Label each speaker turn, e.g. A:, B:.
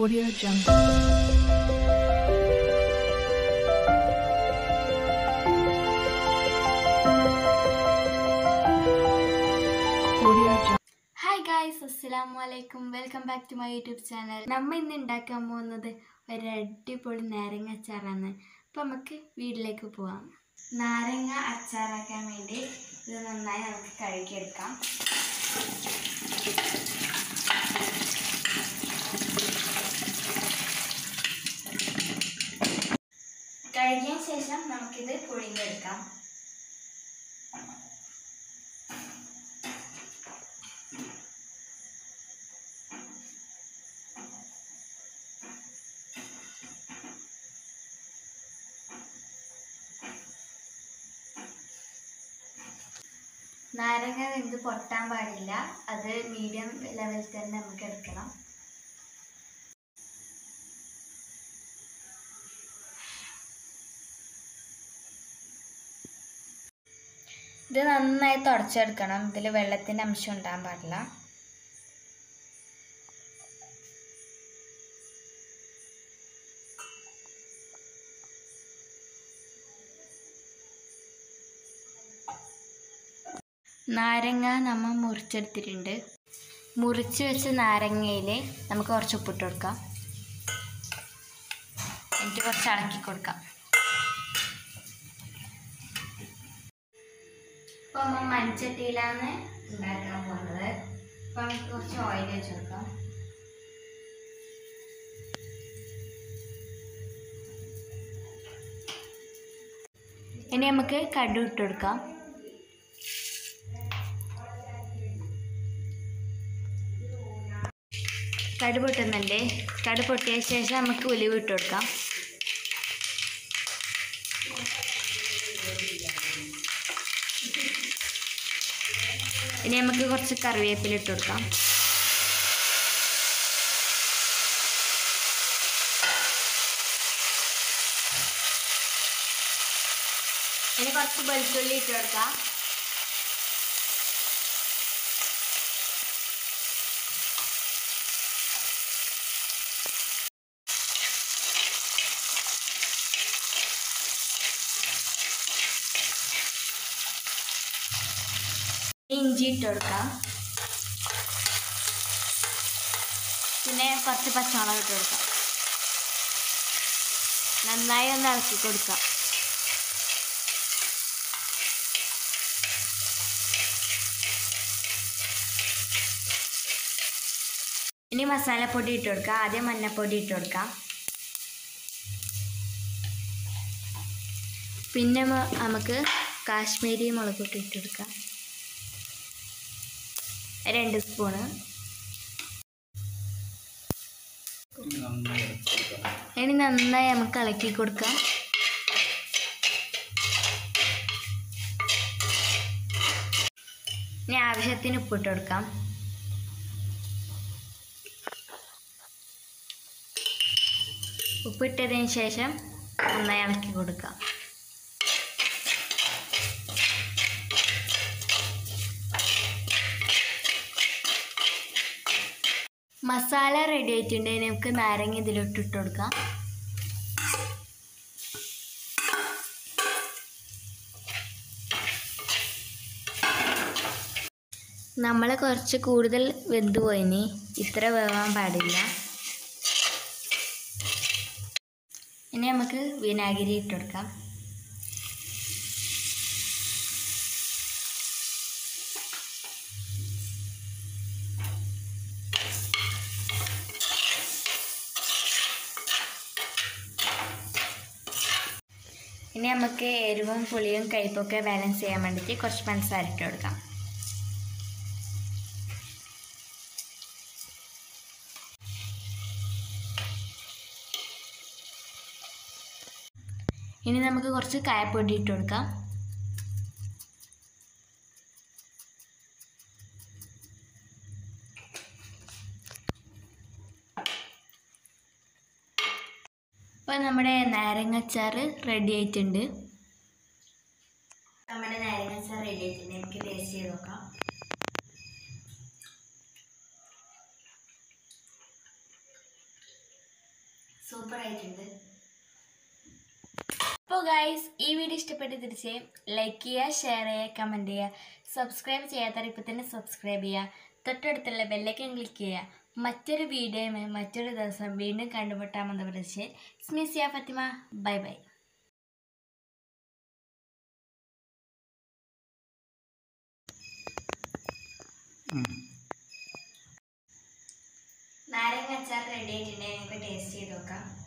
A: Audio Jungle. Audio Jungle.
B: Hi guys അസ്സലാമു അലൈക്കും welcome back to my YouTube channel നമ്മൾ ഇന്ന് ഉണ്ടാക്കാൻ പോകുന്നത് ഒരു അടിപൊളി നാരങ്ങ അച്ചാറാണ് അപ്പോൾ നമുക്ക് വീട്ടിലേക്ക് പോവാം നാരങ്ങ അച്ചാറാക്കാൻ വേണ്ടി ഇത് നന്നായി നമുക്ക് കഴുകിയെടുക്കാം കഴുകിയ ശേഷം നമുക്കിത് പുഴുങ്ങിയെടുക്കാം നാരങ്ങ വെന്ത് പൊട്ടാൻ പാടില്ല അത് മീഡിയം ലെവലിൽ തന്നെ നമുക്ക് എടുക്കണം ഇത് നന്നായി തുടച്ചെടുക്കണം ഇതിൽ വെള്ളത്തിൻ്റെ അംശം ഉണ്ടാകാൻ പാടില്ല നാരങ്ങ നമ്മൾ മുറിച്ചെടുത്തിട്ടുണ്ട് മുറിച്ച് വെച്ച നാരങ്ങയിൽ നമുക്ക് കുറച്ച് ഉപ്പിട്ട് കൊടുക്കാം എന്നിട്ട് കുറച്ച് ഇളക്കി കൊടുക്കാം ഇപ്പോൾ നമ്മൾ മൺചട്ടിയിലാണ് ഉണ്ടാക്കാൻ പോകുന്നത് അപ്പോൾ നമുക്ക് കുറച്ച് ഓയിൽ വെച്ച് കൊടുക്കാം ഇനി നമുക്ക് കടു ഇട്ട് കൊടുക്കാം കടു പൊട്ടുന്നുണ്ട് കടു പൊട്ടിയ ശേഷം നമുക്ക് ഉലുവ ഇട്ട് കൊടുക്കാം ഇനി നമുക്ക് കുറച്ച് കറിവേപ്പില ഇട്ട് കൊടുക്കാം ഇനി കുറച്ച് വെളുത്തുള്ളി ഇട്ട് കൊടുക്കാം ഇഞ്ചി ഇട്ട് കൊടുക്കാം പിന്നെ കുറച്ച് പച്ചമുളക് ഇട്ട് കൊടുക്കാം നന്നായി ഒന്ന് ഇളക്കി കൊടുക്കാം ഇനി മസാലപ്പൊടി ഇട്ട് കൊടുക്കാം ആദ്യം മഞ്ഞൾപ്പൊടി ഇട്ട് കൊടുക്കാം പിന്നെ മ- നമുക്ക് കാശ്മീരി മുളക് പൊടി ഇട്ട് കൊടുക്കാം രണ്ട് സ്പൂണ് ഇനി നന്നായി നമുക്ക് ഇളക്കി കൊടുക്കാം ഇനി ആവശ്യത്തിന് ഉപ്പിട്ട് കൊടുക്കാം ഉപ്പിട്ടതിന് ശേഷം നന്നായി ഇളക്കി കൊടുക്കാം മസാല റെഡി ആയിട്ടുണ്ട് ഇനി നമുക്ക് നാരങ്ങ ഇതിലോട്ട് ഇട്ട് കൊടുക്കാം നമ്മൾ കുറച്ച് കൂടുതൽ വെന്ത് പോയിനി ഇത്ര വേവാൻ പാടില്ല ഇനി നമുക്ക് വിനാഗിരി ഇട്ട് കൊടുക്കാം ഇനി നമുക്ക് എരിവും പുളിയും കയ്പൊക്കെ ബാലൻസ് ചെയ്യാൻ വേണ്ടിയിട്ട് കുറച്ച് പഞ്ചസാര ഇട്ട് കൊടുക്കാം ഇനി നമുക്ക് കുറച്ച് കായപ്പൊടി ഇട്ട് കൊടുക്കാം അപ്പോൾ നമ്മുടെ നാരങ്ങച്ചാർ റെഡി ആയിട്ടുണ്ട് നമ്മുടെ നാരങ്ങച്ചാർ റെഡി ആയിട്ടുണ്ട് നമുക്ക് ടേസ്റ്റ് ചെയ്ത് നോക്കാം സൂപ്പർ ആയിട്ടുണ്ട് അപ്പോൾ ഗൈസ് ഈ വീഡിയോ ഇഷ്ടപ്പെട്ട് തീർച്ചയായും ലൈക്ക് ചെയ്യുക ഷെയർ ചെയ്യുക കമൻറ്റ് ചെയ്യുക സബ്സ്ക്രൈബ് ചെയ്യാത്തവർ ഇപ്പോൾ തന്നെ സബ്സ്ക്രൈബ് ചെയ്യുക തൊട്ടടുത്തുള്ള ബെല്ലൈക്കൻ ക്ലിക്ക് ചെയ്യുക മറ്റൊരു വീഡിയോയുമായി മറ്റൊരു ദിവസം വീണ്ടും കണ്ടുമുട്ടാമെന്ന് പ്രതീക്ഷ സ്മിസിയ ഫത്തിമ ബൈ ബൈ നാരങ്ങ അച്ചാർ റെഡി ആയിട്ടുണ്ടെങ്കിൽ നമുക്ക് ടേസ്റ്റ് ചെയ്ത് നോക്കാം